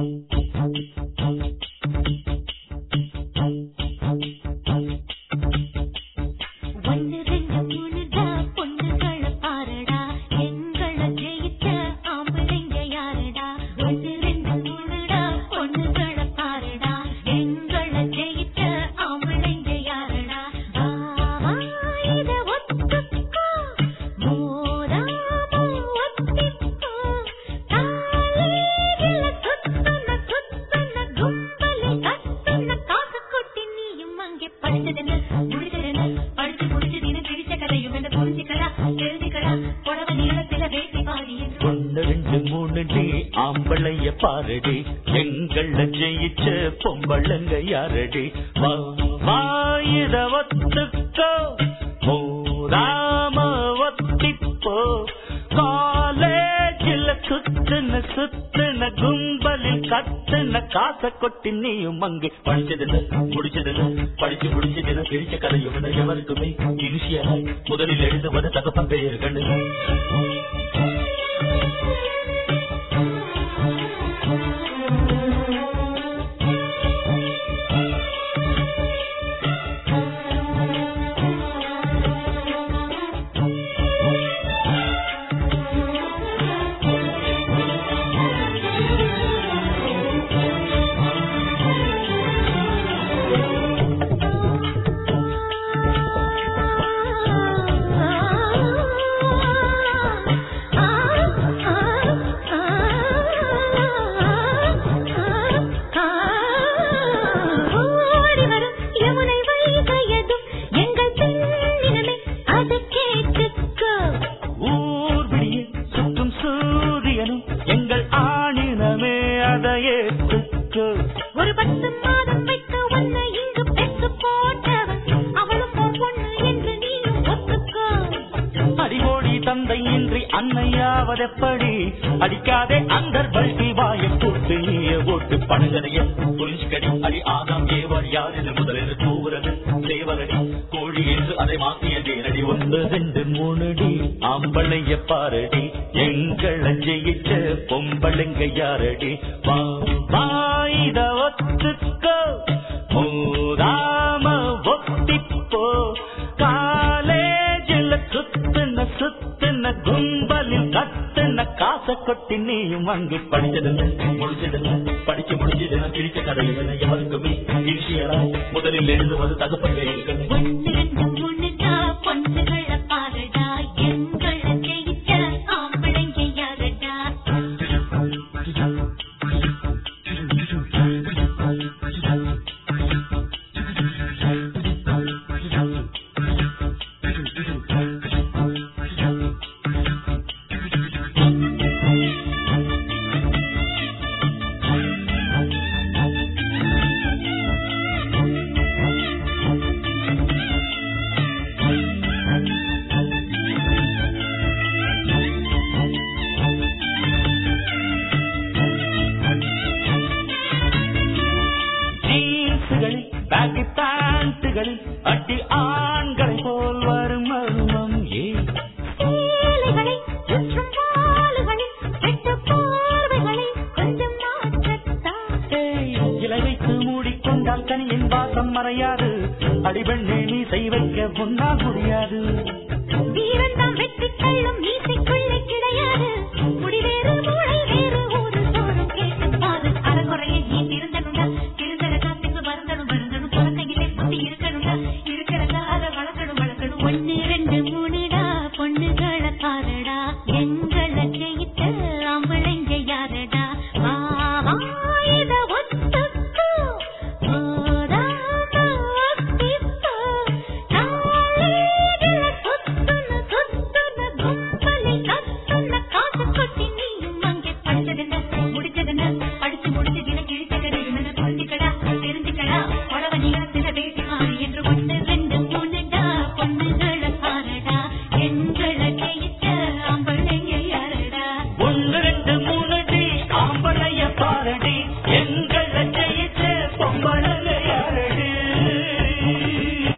ஒன்னு ரெண்டு மூணுடா பொண்ணுகளை பாருடா எங்களை ஜெயிச்ச ஆம்பளைங்க யாருடா ஒன்னு ரெண்டு மூணுடா பொண்ணுகளை பாருடா எங்களை ஜெயிச்ச ஆம்பளைங்க யாருடா வா, இத ஒத்துக்கோ மோதாம ஒத்திக்கோ காலேஜில சுத்தன சுத்தன கும்பலை கத்துன காசு கொட்டி நீயும் அங்கே படிச்சதுன்னு முடிச்சதுன்னு படிச்சு முடிச்சதுன்னு பிடிச்ச கதையும் என்ன புரிஞ்சுக்கலாம் தெரிஞ்சுக்கலாம் புடவ நீளத்தில வேட்டி பாடி என்று ஒன்னு ரெண்டு மூணு டி ஆம்பளைய பாரடி எங்கள ஜெயிச்ச பொம்பளங்க யாரடி வா, வா இத ஒத்துக்கோ மோதாம ஒத்திப்போ காலேஜில் சுத்துன சுத்துன கும்பலில் கத்துன காசை கொட்டி நீயும் அங்கு படிச்சதுல முடிச்சதுல படிச்சு முடிச்சதுல பிரிச்ச கதையும் இல்லை எவருக்குமே இனிஷியலாய் முதலில் எழுதுவது தகப்பன் பெயர்கள் ஓடி வரும் யமுனை வைகையதும் எங்கள் பெண்ணினமே அதை கேட்டுக்கோ ஊர் விடிய சுற்றும் சூரியனும் எங்கள் ஆணினமே அதை ஏற்றுக்கு ஒரு பத்து மாதம் வைத்து உன்னை இங்கு பெற்று போட்டவன் அவளும் உன் பொண்ணு என்று நீயும் ஒத்துக்கோ அடிகோடி தந்தை இன்றி அன்னையாவதெப்படி அடிக்காதே அந்த பல்கி வாயை போட்டு நீய ஓட்டு பணங்களைய புரிஞ்சுக்கடி அடி ஆதாம் ஏவாள் யார் என்று முதலில் கூவுறது தேவரடி கோழி என்று அதை மாத்திய நேரடி ஒன்று ரெண்டு மூணு டி ஆம்பளைய பாரடி எங்களை ஜெயிச்ச பொம்பளைங்க யாரடி வா வா இத ஒத்துக்கோ மூதாம ஒத்திப்போ காலேஜில் சுத்துன சுத்துன கும்பலில் கத்துன காசை கொட்டி நீயும் அங்கு படிச்சதில்லை முடிச்சதில்லை படிச்சு முடிச்சதில்லை பிரிச்ச கதையில் எவருக்குமே ஈஸியரா முதலில் எழுதுவது தகப்பன் பெயர்கள் ஒன்னு ரெண்டு மூணுடா பொண்ணுகளை பாருடா எங்களை ஜெயிச்ச ஆம்பளைங்க யாருடா ஜீன்ஸுகளில் பேக்கி பேண்ட்டுகளில் அடி ஆண்களை போல் வரும் மர்மம் ஏன் சேலைகளை சுற்றும் வாளுகளில் வெட்டு பார்வைகளை கொஞ்சம் மாற்றத்தான் ஏய், இலை வைத்து மூடிக்கொண்டால் கனியின் வாசம் மறையாது அடிபெண்ணே நீ செய் வைக்க முன்னா முடியாது வீரந்தான் வெற்றி தள்ளும் மீசைக்கு